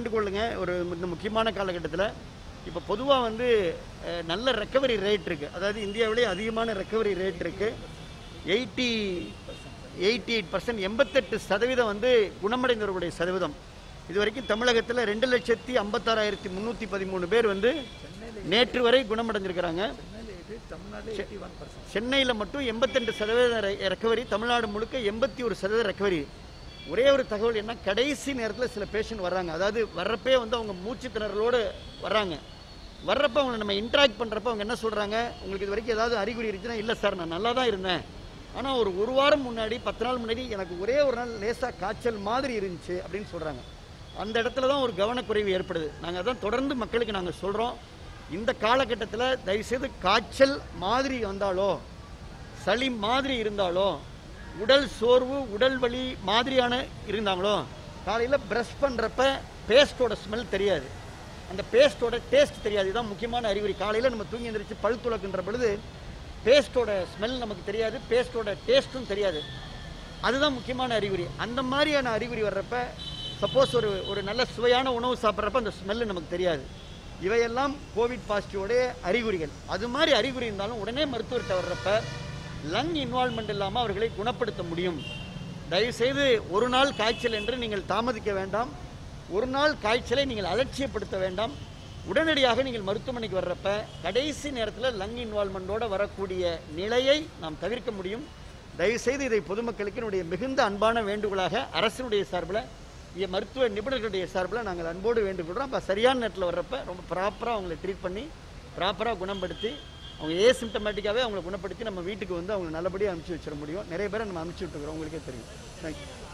வேண்டுகோளுங்க ஒரு இந்த முக்கியமான காலகட்டத்தில் இப்போ பொதுவாக வந்து அஹ், நல்ல ரெக்கவரி ரேட் இருக்குது அதாவது இந்தியாவிலே அதிகமான ரெக்கவரி ரேட் இருக்குது எயிட்டி எயிட்டி எயிட் பர்சன்ட் எண்பத்தெட்டு சதவீதம் வந்து குணமடைந்தவர்களுடைய சதவீதம் இது வரைக்கும் தமிழகத்தில் ரெண்டு லட்சத்தி ஐம்பத்தாறாயிரத்தி முந்நூற்றி பதிமூணு பேர் வந்து நேற்று வரை குணமடைஞ்சிருக்கிறாங்க சென்னையில் மட்டும் எண்பத்தெண்டு சதவீத ரெக்கவரி தமிழ்நாடு முழுக்க எண்பத்தி ஒரு சதவீத ரெக்கவரி ஒரே ஒரு தகவல் என்ன கடைசி நேரத்தில் சில பேஷண்ட் வர்றாங்க அதாவது வர்றப்பே வந்து அவங்க மூச்சு திணறலோடு வர்றாங்க வர்றப்ப அவங்களை நம்ம இன்ட்ராக்ட் பண்ணுறப்ப அவங்க என்ன சொல்கிறாங்க உங்களுக்கு இது வரைக்கும் ஏதாவது அறிகுறி இருந்துச்சுன்னா இல்லை சார் நான் நல்லா தான் இருந்தேன் ஆனால் ஒரு ஒரு வாரம் முன்னாடி பத்து நாள் முன்னாடி எனக்கு ஒரே ஒரு நாள் லேசாக காய்ச்சல் மாதிரி இருந்துச்சு அப்படின்னு சொல்கிறாங்க அந்த இடத்துல தான் ஒரு கவனக்குறைவு ஏற்படுது நாங்கள் அதான் தொடர்ந்து மக்களுக்கு நாங்கள் சொல்கிறோம் இந்த காலகட்டத்தில் தயவுசெய்து காய்ச்சல் மாதிரி வந்தாலோ சளி மாதிரி இருந்தாலோ உடல் சோர்வு உடல் வலி மாதிரியான இருந்தாங்களோ காலையில் ப்ரஷ் பண்ணுறப்ப பேஸ்ட்டோட ஸ்மெல் தெரியாது அந்த பேஸ்ட்டோட டேஸ்ட் தெரியாது இதுதான் முக்கியமான அறிகுறி காலையில் நம்ம தூங்கி எந்திரிச்சு பல் துளக்குன்ற பொழுது பேஸ்ட்டோட ஸ்மெல் நமக்கு தெரியாது பேஸ்ட்டோட டேஸ்ட்டும் தெரியாது அதுதான் முக்கியமான அறிகுறி அந்த மாதிரியான அறிகுறி வர்றப்ப சப்போஸ் ஒரு ஒரு நல்ல சுவையான உணவு சாப்பிட்றப்ப அந்த ஸ்மெல்லு நமக்கு தெரியாது இவையெல்லாம் கோவிட் பாசிட்டிவோடைய அறிகுறிகள் அது மாதிரி அறிகுறி இருந்தாலும் உடனே மருத்துவர்கிட்ட வர்றப்ப லங் இன்வால்மெண்ட் இல்லாமல் அவர்களை குணப்படுத்த முடியும் தயவுசெய்து ஒரு நாள் காய்ச்சல் என்று நீங்கள் தாமதிக்க வேண்டாம் ஒரு நாள் காய்ச்சலை நீங்கள் அலட்சியப்படுத்த வேண்டாம் உடனடியாக நீங்கள் மருத்துவமனைக்கு வர்றப்ப கடைசி நேரத்தில் லங் இன்வால்மெண்ட்டோட வரக்கூடிய நிலையை நாம் தவிர்க்க முடியும் தயவுசெய்து இதை பொதுமக்களுக்கு என்னுடைய மிகுந்த அன்பான வேண்டுகோளாக அரசினுடைய சார்பில் இங்கே மருத்துவ நிபுணர்களுடைய சார்பில் நாங்கள் அன்போடு வேண்டுகொள்கிறோம் அப்போ சரியான நேரத்தில் வர்றப்ப ரொம்ப ப்ராப்பராக அவங்களை ட்ரீட் பண்ணி ப்ராப்பராக குணப்படுத்தி அவங்க ஏசிம்டமேட்டிக்காகவே அவங்களை குணப்படுத்தி நம்ம வீட்டுக்கு வந்து அவங்க நல்லபடியாக அனுப்பிச்சி வச்சிட முடியும் நிறைய பேரை நம்ம அனுப்பிச்சி விட்டுருக்குறோம் உங்களுக்கே தெரியும் தேங்க்யூ